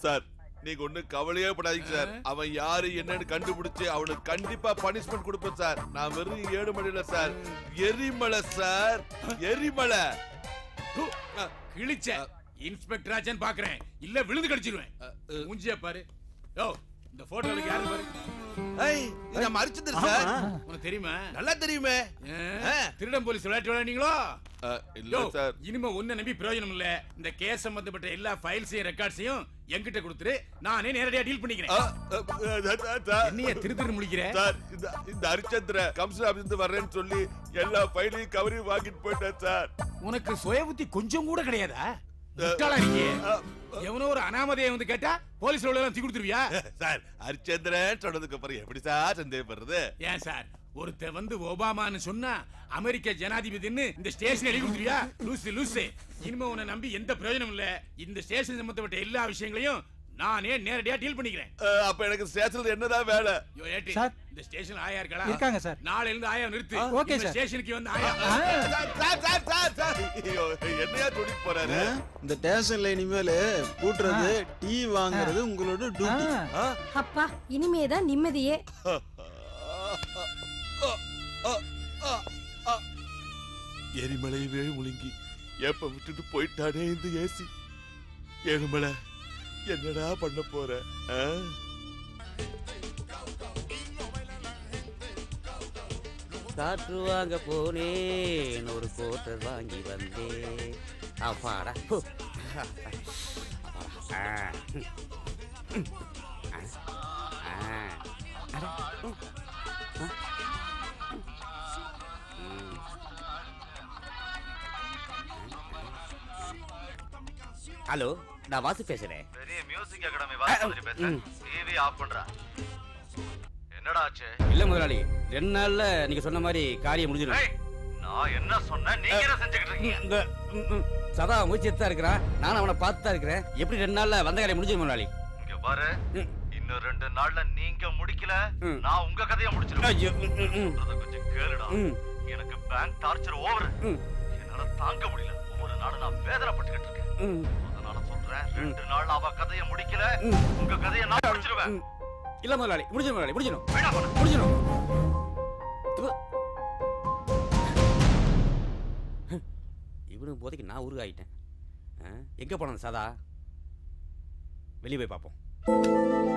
Sir நீங்க ஒண்ணும் கவலையே படாதீங்க சார் அவன் யாரு என்னன்னு கண்டுபிடிச்சு அவனுக்கு கண்டிப்பா பனிஷ்மெண்ட் கொடுப்பேன் சார் நான் வெறும் ஏழு மணில சார் எரிமலை சார் எரிமலை ஹு, கிழிச்ச இன்ஸ்பெக்டர் ஆச்சேன்னு பாக்குறேன் இல்ல விழுந்து கடிச்சிருவேன் மூஞ்சியா பாரு யோ இந்த போட்டோல யாரு பாரு ஏய் இது நம்ம அரிச்சந்திர சார் உனக்கு தெரியுமா நல்லா தெரியுமே ஆ, திருடன் போலீஸ் விளையாட்டு விளையாடுனீங்களோ இல்ல யோ, சார் இனிமே ஒண்ணு நம்பி பிரயோஜனம் இல்ல இந்த கேஸ் சம்பந்தப்பட்ட எல்லா ஃபைல்ஸையும் ரெக்கார்ட்ஸையும் என்கிட்ட கொடுத்துரு நானே நேரடியா டீல் பண்ணிக்கிறேன் என்னைய திரு திரு முழிக்கிற சார் இந்த இந்த ஹரிச்சந்திர கமிஷனர் ஆபீஸ் இருந்து வர்றேன்னு சொல்லி எல்லா ஃபைலையும் கவரையும் வாங்கிட்டு போயிட்டேன் சார் உனக்கு சுய புத்தி கொஞ்சம் கூட கிடையாதா முட்டாளா இருக்கியே எவனோ ஒரு அனாமதையை வந்து கேட்டா போலீஸ்ல உள்ள தூக்கி கொடுத்துருவியா சார் ஹரிச்சந்திரன் சொன்னதுக்கு அப்புறம் எப்படி சார் சந்தேகப்படுறது ஏன் சார் ஒருத்த வந்து ஒபாமான்னு சொன்னா அமெரிக்க ஜனாதிபதின்னு இந்த ஸ்டேஷன் எழுதி கொடுத்துருவியா லூசு லூசு இனிமே உன்னை நம்பி எந்த பிரயோஜனம் இல்ல இந்த ஸ்டேஷன் சம்பந்தப்பட்ட எல்லா விஷயங்களையும் நானே நேரடியா டீல் பண்ணிக்கிறேன் அஹ், அப்ப எனக்கு ஸ்டேஷன்ல என்னதான் வேலை யோ, ஏட்டி, சார். இந்த ஸ்டேஷன் ஆயா இருக்காளா இருக்காங்க, சார். நாளையில இருந்து ஆயா நிறுத்து ஆ, ஓகே, இந்த சார். ஸ்டேஷனுக்கு வந்து ஆயா sir, sir, sir, sir, sir. ஐயோ, என்னையா துடிக்கு போறாரு இந்த ஸ்டேஷன்ல இனிமேல் கூட்டுறது டீ வாங்குறது உங்களோட டியூட்டி ஆ. அப்பா இனிமேதான் நிம்மதியே எரிமலை வேறு முழுங்கி எப்ப விட்டுட்டு போயிட்டானே இந்த ஏசி ஏழுமலை என்னடா பண்ண போற ஆ? காற்று வாங்க போனேன் ஒரு கோட்டர் வாங்கி வந்தேன் அப்பாடா ஹு. ஆ. ஆ. அட. ம். ஆ. ம். ஹலோ நான் வாசு பேசுறேன் பெரிய மியூசிக் அகாடமி வாசல் பேசுறேன் டிவி ஆஃப் பண்றா என்னடா ஆச்சு இல்ல முதலாளி ரெண்டு நாள்ல நீங்க சொன்ன மாதிரி காரியம் முடிஞ்சிடும் ஏய், நான் என்ன சொன்னேன் நீங்க என்ன செஞ்சுக்கிட்டு இருக்கீங்க இந்த ம், ம், சதா முயற்சிட்டு தான் இருக்கிறான் நானும் அவனை பார்த்து தான் இருக்கிறேன் எப்படி ரெண்டு நாள்ல வந்த காரியம் முடிஞ்சிடும் முதலாளி இங்க பாரு ம். இன்னும் ரெண்டு நாள்ல நீங்க முடிக்கல ம். நான் உங்க கதையை முடிச்சிருவேன் ஐயோ, ம், ம், ம். சொல்றத கொஞ்சம் கேளுடா ம். எனக்கு பேங்க் டார்ச்சர் ஓவர் ம். என்னால தாங்க முடியல ஒவ்வொரு நாளும் நான் வேதனைப்பட்டுக்கிட்டு இருக்கேன் ம், அதனால சொல்றேன் ரெண்டு நாள் அவ கதையை முடிக்கல ம். உங்க கதையை நான் முடிச்சிருவேன் ம். இல்ல முதலாளி முடிஞ்சிடும் முதலாளி முடிஞ்சிடும் வேணா பண்ணு முடிஞ்சிடும் இவனுக்கு போதைக்கு நான் உருவாயிட்டேன் ஆ, எங்க போன சதா வெளியே போய் பார்ப்போம்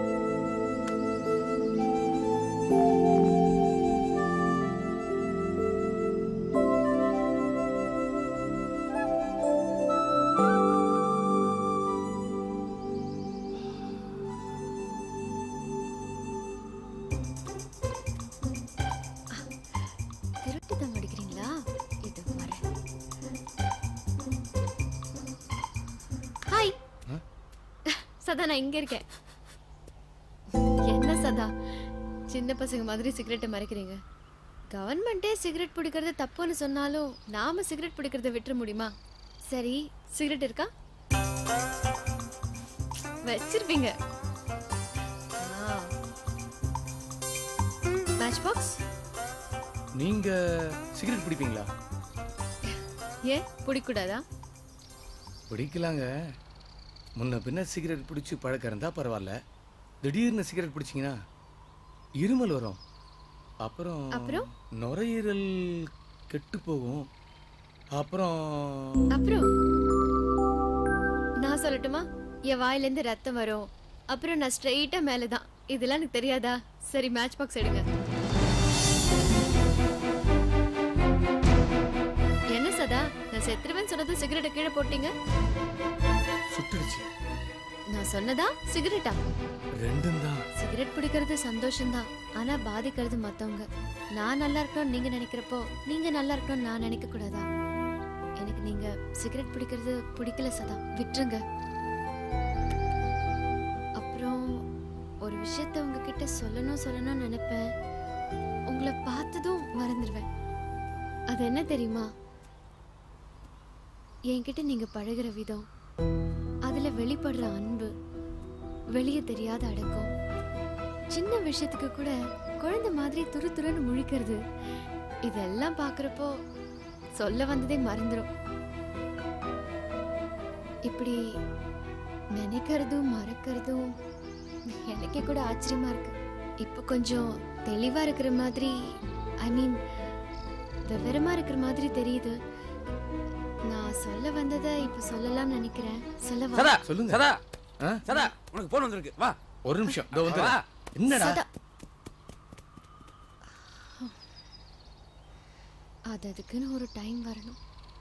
திருட்டு தான் அடிக்கிறீங்களா இது வரேன் ஹாய் சதா நான் இங்க இருக்கேன் என்ன சதா சின்ன பசங்க மாதிரி சிகரெட்டை மறைக்கிறீங்க கவர்மெண்ட்டே சிகரெட் பிடிக்கிறது தப்புன்னு சொன்னாலும் நாம சிகரெட் பிடிக்கிறத விட்டுற முடியுமா சரி சிகரெட் இருக்கா வச்சிருப்பீங்க மேட்ச் பாக்ஸ் நீங்க சிகரெட் பிடிப்பீங்களா ஏன் பிடிக்கூடாதா பிடிக்கலாங்க முன்ன பின்ன சிகரெட் பிடிச்சி பழக்கம் இருந்தா பரவாயில்ல திடீர்னு சிகரெட் பிடிச்சிங்கன்னா இருமல் வரும் அப்புறம் அப்புறம்? நுரையீரல் கெட்டு போகும் அப்புறம் அப்புறம் நான் சொல்லட்டுமா என் வாயிலேருந்து ரத்தம் வரும் அப்புறம் நான் ஸ்ட்ரெயிட்டா மேலே தான் இதெல்லாம் எனக்கு தெரியாதா சரி மேட்ச் பாக்ஸ் எடுங்க என்ன சதா நான் செத்துருவேன்னு சொன்னது சிகரெட்டை கீழே போட்டீங்க சுட்டுடுச்சு நான் சொன்னதா சிகரெட்டா ரெண்டும் தான் சிகரெட் பிடிக்கிறது சந்தோஷம்தான் ஆனா பாதிக்கிறது மத்தவங்க நான் நல்லா இருக்கணும்னு நீங்க நினைக்கிறப்போ நீங்க நல்லா இருக்கணும்னு நான் நினைக்க கூடாதா எனக்கு நீங்க சிகரெட் பிடிக்கிறது பிடிக்கல சதா விட்டுருங்க அப்புறம் ஒரு விஷயத்த உங்ககிட்ட சொல்லணும் சொல்லணும்னு நினைப்பேன் உங்களை பார்த்ததும் மறந்துடுவேன் அது என்ன தெரியுமா என்கிட்ட நீங்க பழகுற விதம் அதுல வெளிப்படுற அன்பு வெளியே தெரியாத அடக்கம் சின்ன விஷயத்துக்கு கூட குழந்தை மாதிரி துரு துருன்னு முழிக்கிறது இதெல்லாம் பார்க்கறப்போ சொல்ல வந்ததே மறந்துடும் இப்படி நினைக்கிறதும் மறக்கிறதும் எனக்கே கூட ஆச்சரியமா இருக்கு இப்போ கொஞ்சம் தெளிவா இருக்கிற மாதிரி ஐ மீன் விவரமா இருக்கிற மாதிரி தெரியுது நான் சொல்ல வந்ததை இப்போ சொல்லலாம்னு நினைக்கிறேன் சொல்லவா சதா சொல்லுங்க. சதா ஆ? சதா உனக்கு போன் வந்திருக்கு வா ஒரு நிமிஷம் இதோ வந்து வா. என்னடா சதா அது அதுக்குன்னு ஒரு டைம் வரணும்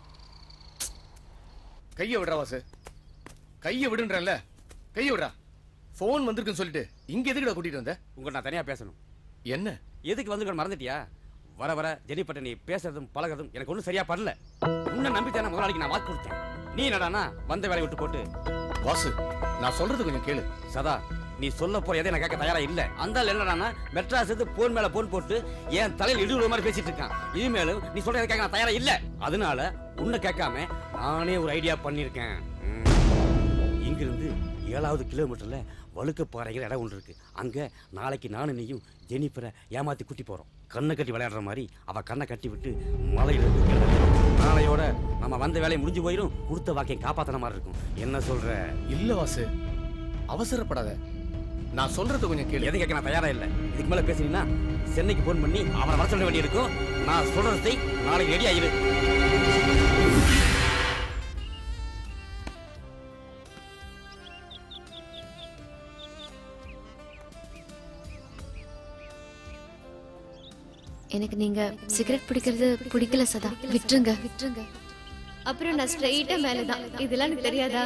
கைய விடுறா வாசு கைய விடுன்றல கைய விடுறா ஃபோன் வந்திருக்குன்னு சொல்லிட்டு இங்க எதுக்குடா கூட்டிட்டு வந்த உங்க நான் தனியா பேசணும் என்ன எதுக்கு வந்து மறந்துட்டியா வர வர ஜெனிப்பட்ட நீ பேசுறதும் பழகுறதும் எனக்கு ஒன்றும் சரியா படல உன்னை நம்பித்தானே முதலாளிக்கு நான் வாக்கு கொடுத்தேன் நீ என்னடானா வந்த வேலையை விட்டு போட்டு வாசு நான் சொல்றது கொஞ்சம் கேளு சதா நீ சொல்ல போற எதை நான் கேட்க தயாரா இல்ல அந்த ஆள் என்னடானா மெட்ராஸ் எடுத்து போன் மேல போன் போட்டு என் தலையில் இடுகிற மாதிரி பேசிட்டு இருக்கான் இனிமேலும் நீ சொல்றதை கேட்க நான் தயாரா இல்ல அதனால உன்னை கேட்காம நானே ஒரு ஐடியா பண்ணிருக்கேன் ம். இங்கிருந்து ஏழாவது கிலோமீட்டர்ல வழுக்கப்பாறைங்கிற இடம் ஒன்று இருக்கு அங்க நாளைக்கு நானும் நீயும் ஜெனிஃபரை ஏமாத்தி கூட்டி போறோம் கண்ணை கட்டி விளையாடுற மாதிரி அவ கண்ணை கட்டி விட்டு மலையில இருந்து கீழே இறங்குறோம். நாளையோட நம்ம வந்த வேலையை முடிஞ்சு போயிடும் கொடுத்த வாக்கியம் காப்பாத்தின மாதிரி இருக்கும் என்ன சொல்ற இல்ல வாசு அவசரப்படாத நான் சொல்றது கொஞ்சம் கேளு எதை கேட்க நான் தயாரா இல்ல இதுக்கு மேல பேசினீங்கன்னா சென்னைக்கு போன் பண்ணி அவனை வர சொல்ல வேண்டியிருக்கும் நான் சொல்றதை நாளைக்கு ரெடி ஆயிரு எனக்கு நீங்க சிகரெட் பிடிக்கிறது பிடிக்கல சதா விட்டுருங்க விட்டுருங்க அப்புறம் நான் ஸ்ட்ரெயிட்டா மேலதான் இதெல்லாம் எனக்கு தெரியாதா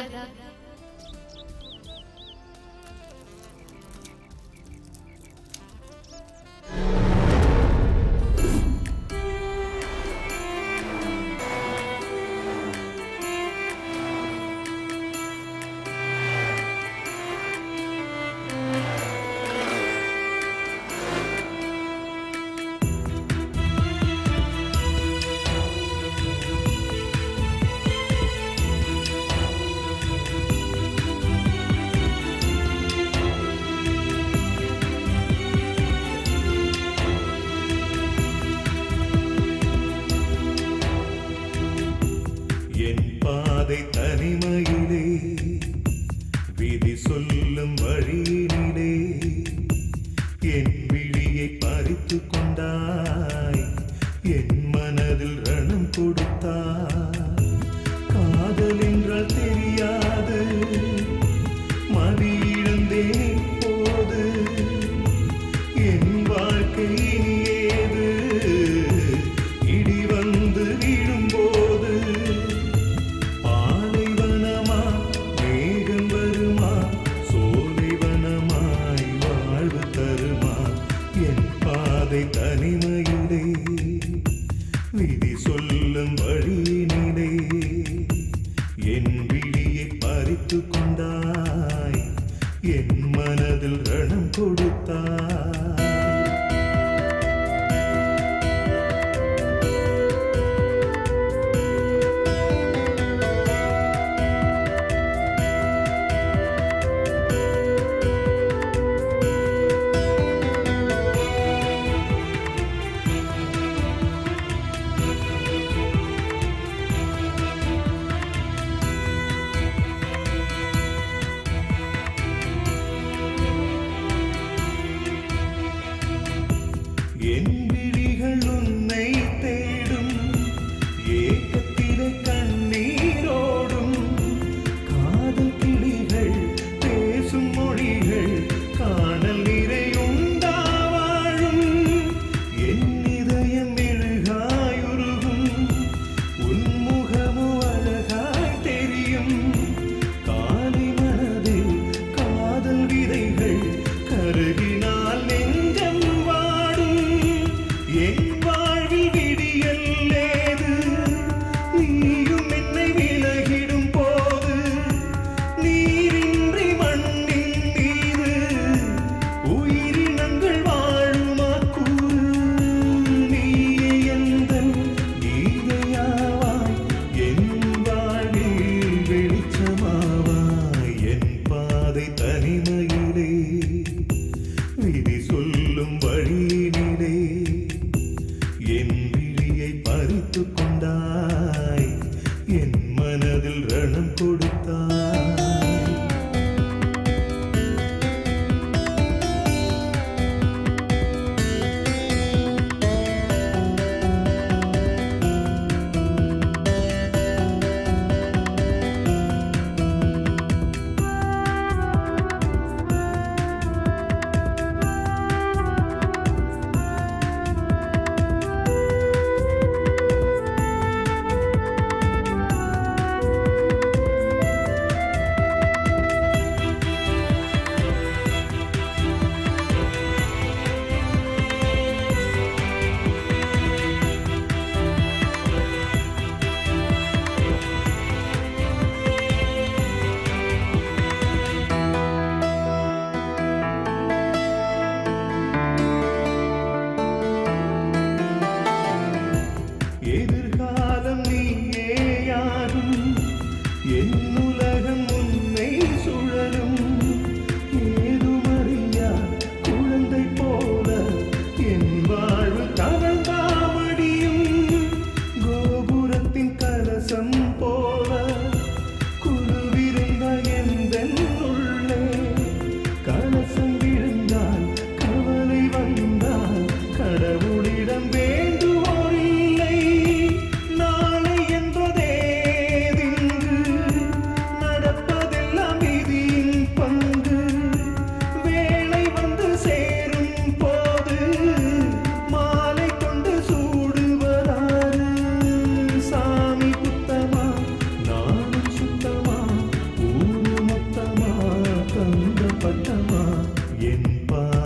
என் பாதை தனிமையிலே விதி சொல்லும் வழியினிலே என் விழியை பறித்து கொண்டாய் என் மனதில் ரணம் கொடுத்தாய் காதல் என்றால் தெரியாது மதி இழந்தேன் போது என் வாழ்க்கை இனி ஏது இடி வந்து விழும்போது பாலைவனமா மேகம் வருமா சோலைவனமாய் வாழ்வு தருமா என் பாதை தனிமையிலே விதி சொல்லும் வழியினிலே என் விழியை பறித்து கொண்டாய் என் மனதில் ரணம் கொடுத்தாய்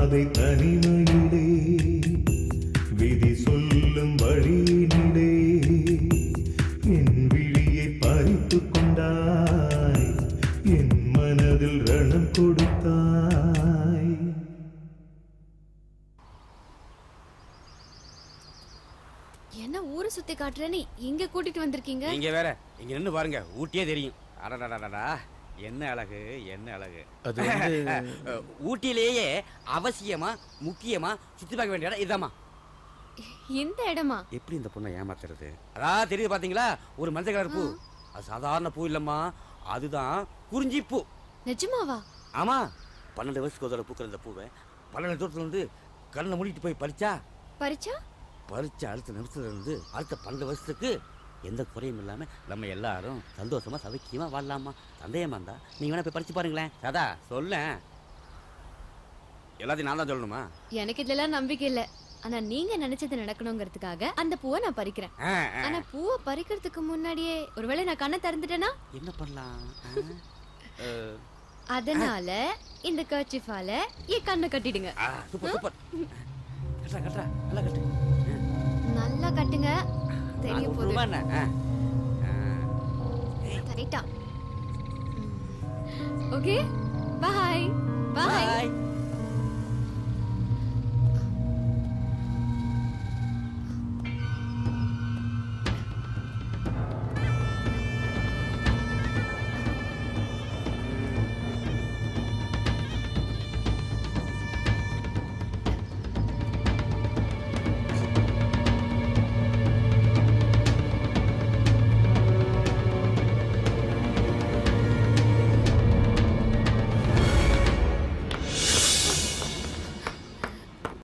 பாதை தனிமையிலே விதி சொல்லும் வழியினிலே என் விழியை பறித்து கொண்டாய் என் மனதில் ரணம் கொடுத்தாய் என்ன ஊரை சுத்தி காட்டுறேன்னு இங்க கூட்டிட்டு வந்திருக்கீங்க நீங்க வேற இங்க நின்னு பாருங்க ஊட்டியே தெரியும் அடடடடடா என்ன அழகு என்ன அழகு அது வந்து ஊட்டியிலேயே அவசியமா முக்கியமா சுத்தி பார்க்க வேண்டிய இடம் இதாம்மா இந்த இடமா எப்படி இந்த பொண்ணை ஏமாத்துறது அதான் தெரியுது பாத்தீங்களா ஒரு மஞ்சள் கலர் பூ அது சாதாரண பூ இல்லம்மா அதுதான் குறிஞ்சி பூ நிஜமாவா ஆமா பன்னெண்டு வயசுக்கு ஒரு தடவை பூக்கிற இந்த பூவை பன்னெண்டு தூரத்துல இருந்து கண்ணை மூடிட்டு போய் பறிச்சா பறிச்சா பறிச்ச அடுத்த நிமிஷத்துல இருந்து அடுத்த பன்னெண்டு வருஷத்துக்கு எந்த குறையும் இல்லாம நம்ம எல்லாரும் சந்தோஷமா சவிக்கியமா வாழலாமா சந்தேகமா இருந்தா நீங்க வேணா போய் படிச்சு பாருங்களேன் சதா சொல்ல எல்லாத்தையும் நான் தான் சொல்லணுமா எனக்கு இதுல நம்பிக்கை இல்ல ஆனா நீங்க நினைச்சது நடக்கணுங்கிறதுக்காக அந்த பூவை நான் பறிக்கிறேன் ஆ, ஆ. ஆனா பூவை பறிக்கிறதுக்கு முன்னாடியே ஒருவேளை நான் கண்ணை திறந்துட்டேனா என்ன பண்ணலாம் ஆ? அஹ், அதனால இந்த கர்ச்சிஃபால என் கண்ணை கட்டிடுங்க ஆ, சூப்பர் சூப்பர் கட்டுறா கட்டுறா நல்லா கட்டு நல்லா கட்டுங்க தெரிய நான் போகுது விட்டுருவா என்ன? ஆ. ஆ. கரெக்டா ஓகே பாய் பாய் Bye.